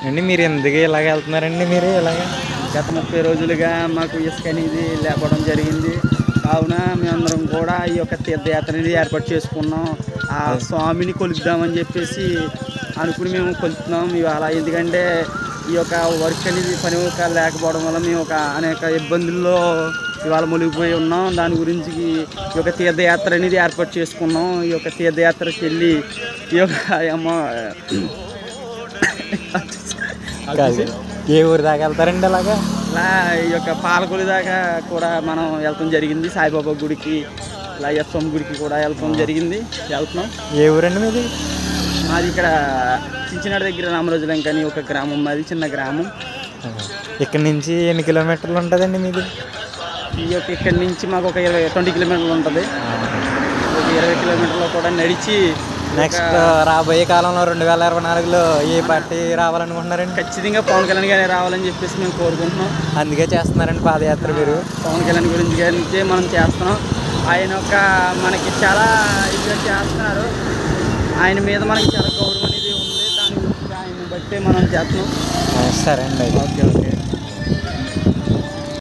అండి మీరు ఎందుకు ఇలాగ వెళ్తున్నారండి మీరు ఇలాగ గత ముప్పై రోజులుగా మాకు ఇసుక అనేది లేకపోవడం జరిగింది కావున మేమందరం కూడా ఈ యొక్క తీర్థయాత్ర అనేది ఏర్పాటు చేసుకున్నాం ఆ స్వామిని కొలుద్దామని చెప్పేసి అనుకుని మేము కొలుస్తున్నాం ఇవాళ ఎందుకంటే ఈ యొక్క వర్క్ అనేది పని ఒక లేకపోవడం వల్ల మేము ఒక అనేక ఇబ్బందుల్లో ఇవాళ మునిగిపోయి ఉన్నాం దాని గురించి ఈ యొక్క తీర్థయాత్ర అనేది ఏర్పాటు చేసుకున్నాం ఈ యొక్క తీర్థయాత్రకి వెళ్ళి ఈ యొక్క అమ్మ కాదు ఏ ఊరు దాకా వెళ్తారండి అలాగా ఇలా ఈ యొక్క పాలకొల్లు దాకా కూడా మనం వెళ్తాం జరిగింది సాయిబాబా గుడికి ఇలా ఎస్వం గుడికి కూడా వెళ్తాం జరిగింది వెళ్తున్నాం ఏ ఊరండి మీది మాది ఇక్కడ చించినాడు దగ్గర రామరాజులంక అని ఒక గ్రామం మాది చిన్న గ్రామం ఇక్కడి నుంచి ఎన్ని కిలోమీటర్లు ఉంటుందండి మీది ఈ యొక్క ఇక్కడి నుంచి మాకు ఒక ఇరవై ట్వంటీ కిలోమీటర్లు ఉంటుంది ఒక ఇరవై కిలోమీటర్లు కూడా నడిచి నెక్స్ట్ రాబోయే కాలంలో రెండు వేల ఇరవై నాలుగులో ఏ పార్టీ రావాలనుకుంటున్నారండి ఖచ్చితంగా పవన్ కళ్యాణ్ గారు రావాలని చెప్పేసి మేము కోరుకుంటున్నాం అందుకే చేస్తున్నారండి పాదయాత్ర మీరు పవన్ కళ్యాణ్ గురించి గురించి మనం చేస్తున్నాం ఆయన ఒక మనకి చాలా ఇదిగా చేస్తున్నారు ఆయన మీద మనకి చాలా గౌరవం అనేది ఉంది దాని గురించి ఆయన బట్టి మనం చేస్తున్నాం సరే అండి అయితే ఓకే ఓకే